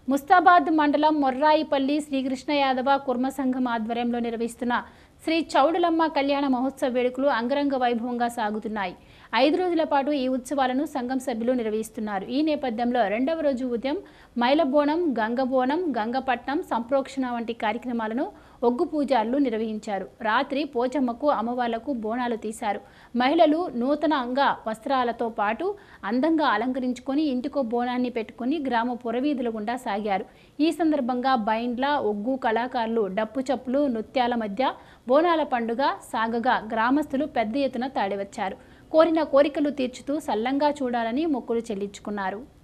ముస్తాబాద్ మండలం మొర్రాయిపల్లి శ్రీకృష్ణ యాదవ కుర్మ సంఘం ఆధ్వర్యంలో నిర్వహిస్తున్న శ్రీ చౌడులమ్మ కళ్యాణ మహోత్సవ వేడుకలు అంగరంగ వైభవంగా సాగుతున్నాయి ఐదు రోజుల పాటు ఈ ఉత్సవాలను సంఘం సభ్యులు నిర్వహిస్తున్నారు ఈ నేపథ్యంలో రెండవ రోజు ఉదయం మైలబోనం గంగబోనం గంగపట్నం సంప్రోక్షణ వంటి కార్యక్రమాలను ఒగ్గు పూజారులు నిర్వహించారు రాత్రి పోచమ్మకు అమ్మవార్లకు బోనాలు తీశారు మహిళలు నూతనంగా వస్త్రాలతో పాటు అందంగా అలంకరించుకొని ఇంటికో బోనాన్ని పెట్టుకుని గ్రామ పురవీధుల గుండా సాగారు ఈ సందర్భంగా బైండ్ల ఒగ్గు కళాకారులు డప్పు చప్పులు నృత్యాల మధ్య బోనాల పండుగ సాగగా గ్రామస్తులు పెద్ద ఎత్తున తాడివచ్చారు కోరిన కోరికలు తీర్చుతూ సల్లంగా చూడాలని మొక్కులు చెల్లించుకున్నారు